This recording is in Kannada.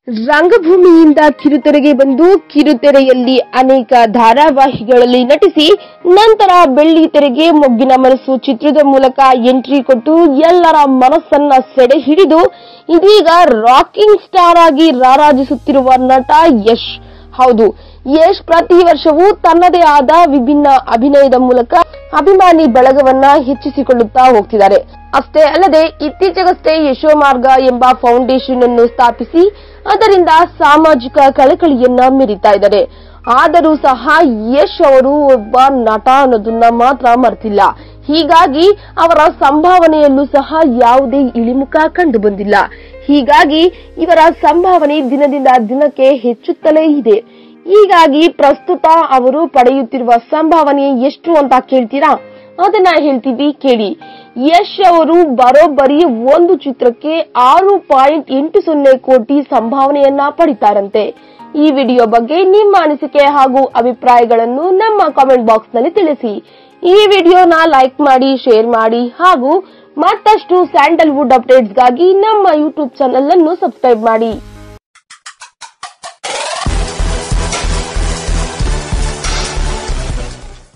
ರಂಗಭೂಮಿಯಿಂದ ಕಿರುತೆರೆಗೆ ಬಂದು ಕಿರುತೆರೆಯಲ್ಲಿ ಅನೇಕ ಧಾರಾವಾಹಿಗಳಲ್ಲಿ ನಟಿಸಿ ನಂತರ ಬೆಳ್ಳಿ ತೆರೆಗೆ ಮೊಗ್ಗಿನ ಮನಸ್ಸು ಚಿತ್ರದ ಮೂಲಕ ಎಂಟ್ರಿ ಕೊಟ್ಟು ಎಲ್ಲರ ಮನಸ್ಸನ್ನ ಸೆಡೆ ಹಿಡಿದು ಇದೀಗ ರಾಕಿಂಗ್ ಸ್ಟಾರ್ ಆಗಿ ರಾರಾಜಿಸುತ್ತಿರುವ ನಟ ಯಶ್ ಹೌದು ಯಶ್ ಪ್ರತಿ ವರ್ಷವೂ ತನ್ನದೇ ಆದ ವಿಭಿನ್ನ ಅಭಿನಯದ ಮೂಲಕ ಅಭಿಮಾನಿ ಬಳಗವನ್ನ ಹೆಚ್ಚಿಸಿಕೊಳ್ಳುತ್ತಾ ಹೋಗ್ತಿದ್ದಾರೆ ಅಷ್ಟೇ ಅಲ್ಲದೆ ಇತ್ತೀಚೆಗಷ್ಟೇ ಯಶೋಮಾರ್ಗ ಎಂಬ ಫೌಂಡೇಶನ್ ಅನ್ನು ಸ್ಥಾಪಿಸಿ ಅದರಿಂದ ಸಾಮಾಜಿಕ ಕಳಕಳಿಯನ್ನ ಮೆರಿತಾ ಇದ್ದಾರೆ ಆದರೂ ಸಹ ಯಶ್ ಅವರು ಒಬ್ಬ ನಟ ಅನ್ನೋದನ್ನ ಮಾತ್ರ ಮರ್ತಿಲ್ಲ ಹೀಗಾಗಿ ಅವರ ಸಂಭಾವನೆಯಲ್ಲೂ ಸಹ ಯಾವುದೇ ಇಳಿಮುಖ ಕಂಡು ಬಂದಿಲ್ಲ ಹೀಗಾಗಿ ಇವರ ಸಂಭಾವನೆ ದಿನದಿಂದ ದಿನಕ್ಕೆ ಹೆಚ್ಚುತ್ತಲೇ ಇದೆ ಹೀಗಾಗಿ ಪ್ರಸ್ತುತ ಅವರು ಪಡೆಯುತ್ತಿರುವ ಸಂಭಾವನೆ ಎಷ್ಟು ಅಂತ ಕೇಳ್ತೀರಾ ಅದನ್ನ ಹೇಳ್ತೀವಿ ಕೇಳಿ ಯಶ್ ಅವರು ಬರೋಬ್ಬರಿ ಒಂದು ಚಿತ್ರಕ್ಕೆ ಆರು ಪಾಯಿಂಟ್ ಎಂಟು ಸೊನ್ನೆ ಕೋಟಿ ಸಂಭಾವನೆಯನ್ನ ಪಡಿತಾರಂತೆ ಈ ವಿಡಿಯೋ ಬಗ್ಗೆ ನಿಮ್ಮ ಅನಿಸಿಕೆ ಹಾಗೂ ಅಭಿಪ್ರಾಯಗಳನ್ನು ನಮ್ಮ ಕಾಮೆಂಟ್ ಬಾಕ್ಸ್ ನಲ್ಲಿ ತಿಳಿಸಿ ಈ ವಿಡಿಯೋನ ಲೈಕ್ ಮಾಡಿ ಶೇರ್ ಮಾಡಿ ಹಾಗೂ ಮತ್ತಷ್ಟು ಸ್ಯಾಂಡಲ್ವುಡ್ ಅಪ್ಡೇಟ್ಸ್ಗಾಗಿ ನಮ್ಮ ಯೂಟ್ಯೂಬ್ ಚಾನೆಲ್ ಅನ್ನು ಸಬ್ಸ್ಕ್ರೈಬ್ ಮಾಡಿ